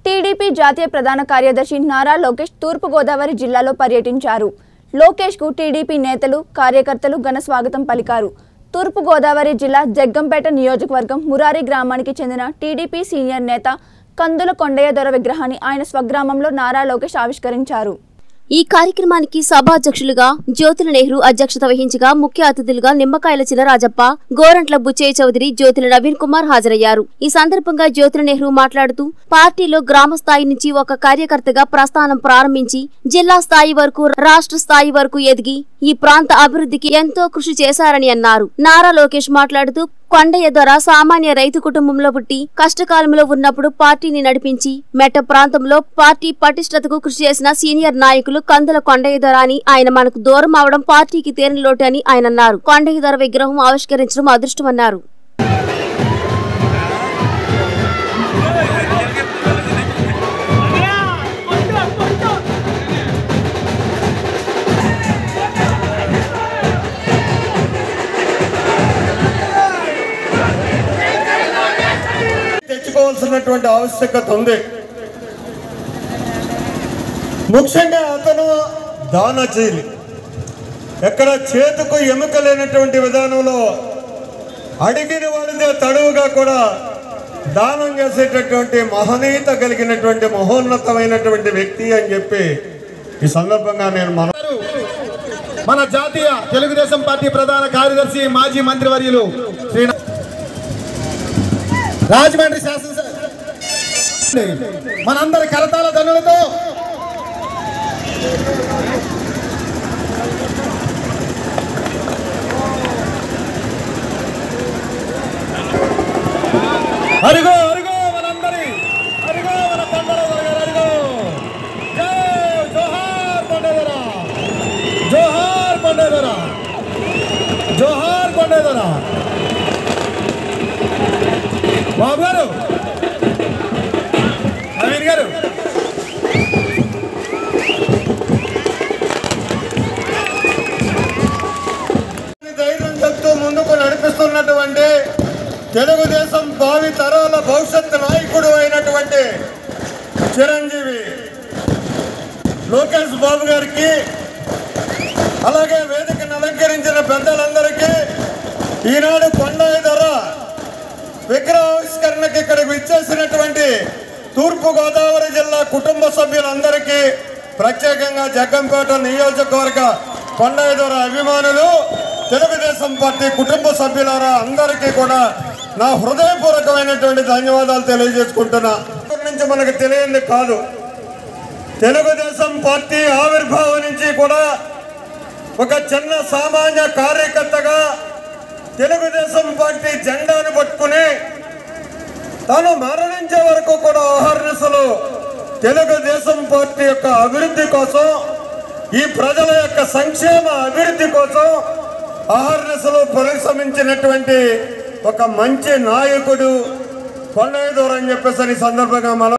TDP జాతీయ ప్రధాన కార్యదర్శి నారా లోకేష్ తూర్పుగోదావరి జిల్లాలో పర్యటించారు లోకేష్కు టీడీపీ నేతలు కార్యకర్తలు ఘన స్వాగతం పలికారు తూర్పుగోదావరి జిల్లా జగ్గంపేట నియోజకవర్గం మురారి గ్రామానికి చెందిన టీడీపీ సీనియర్ నేత కందుల కొండయ్య దొర విగ్రహాన్ని ఆయన స్వగ్రామంలో నారా లోకేష్ ఆవిష్కరించారు ఈ కార్యక్రమానికి సభాధ్యక్షులుగా జ్యోతుల నెహ్రూ అధ్యక్షత వహించగా ముఖ్య అతిథులుగా నిమ్మకాయల చినరాజప్ప గోరంట్ల బుచ్చయ్య చౌదరి జ్యోతుల నవీన్ కుమార్ హాజరయ్యారు ఈ సందర్భంగా జ్యోతుల నెహ్రూ మాట్లాడుతూ పార్టీలో గ్రామ స్థాయి నుంచి ఒక కార్యకర్తగా ప్రస్థానం ప్రారంభించి జిల్లా స్థాయి వరకు రాష్ట్ర స్థాయి వరకు ఎదిగి ఈ ప్రాంత అభివృద్ధికి ఎంతో కృషి చేశారని అన్నారు నారా లోకేష్ మాట్లాడుతూ కొండయ్య ద్వారా సామాన్య రైతు కుటుంబంలో పుట్టి కష్టకాలంలో ఉన్నప్పుడు పార్టీని నడిపించి మెట్ట ప్రాంతంలో పార్టీ పటిష్టతకు కృషి చేసిన సీనియర్ నాయకులు కందుల కొండయ్య దొర అని ఆయన మనకు దూరం అవడం పార్టీకి తీరని లోటు అని ఆయన అన్నారు కొండయ్య దొర విగ్రహం ఆవిష్కరించడం అదృష్టమన్నారు తెచ్చుకోవాల్సినటువంటి ఆవశ్యకత ఉంది ముఖ్యంగా అతను దానశీలి ఎక్కడ చేతుకు ఎముక లేనటువంటి విధానంలో అడిగిన వాడిదే తడువుగా కూడా దానం చేసేటటువంటి మహనీయత కలిగినటువంటి మహోన్నతమైనటువంటి వ్యక్తి అని చెప్పి ఈ సందర్భంగా నేను మన మన జాతీయ తెలుగుదేశం పార్టీ ప్రధాన కార్యదర్శి మాజీ మంత్రివర్యులు శ్రీ రాజమండ్రి శాసనసభ మనందరి కరతాల ధనులతో అరుగో అరుగో మనందరి అరుగో మన కొండల గారు అరుగో జై జోహార్ కొండదర జోహార్ కొండదర జోహార్ కొండదర బాబు గారు నవీన్ గారు ధైర్యం చెప్తూ ముందుకు నడిపిస్తున్నటువంటి తెలుగుదేశం భావి తరాల భవిష్యత్ నాయకుడు అయినటువంటి చిరంజీవి లోకేష్ బాబు గారికి అలాగే వేదికను అలంకరించిన పెద్దలందరికీ ఈనాడు కొండాయి ధర విగ్రహావిష్కరణకి ఇక్కడికి విచ్చేసినటువంటి తూర్పు గోదావరి జిల్లా కుటుంబ సభ్యులందరికీ ప్రత్యేకంగా జగ్గంపేట నియోజకవర్గ కొండైదూర అభిమానులు తెలుగుదేశం పార్టీ కుటుంబ సభ్యులారా అందరికీ కూడా నా హృదయపూర్వకమైనటువంటి ధన్యవాదాలు తెలియజేసుకుంటున్నా ఇక్కడి నుంచి మనకు తెలియంది కాదు తెలుగుదేశం పార్టీ ఆవిర్భావం నుంచి కూడా ఒక చిన్న సామాన్య కార్యకర్తగా తెలుగుదేశం పార్టీ జెండాను పట్టుకుని తాను మరణించే వరకు కూడా ఆహర్నిశలు తెలుగుదేశం పార్టీ యొక్క అభివృద్ధి కోసం ఈ ప్రజల యొక్క సంక్షేమ అభివృద్ధి కోసం ఆహర్నిశలు పరిశ్రమించినటువంటి ఒక మంచి నాయకుడు కొండయ్య దూరం చెప్పేసి ఈ సందర్భంగా మనం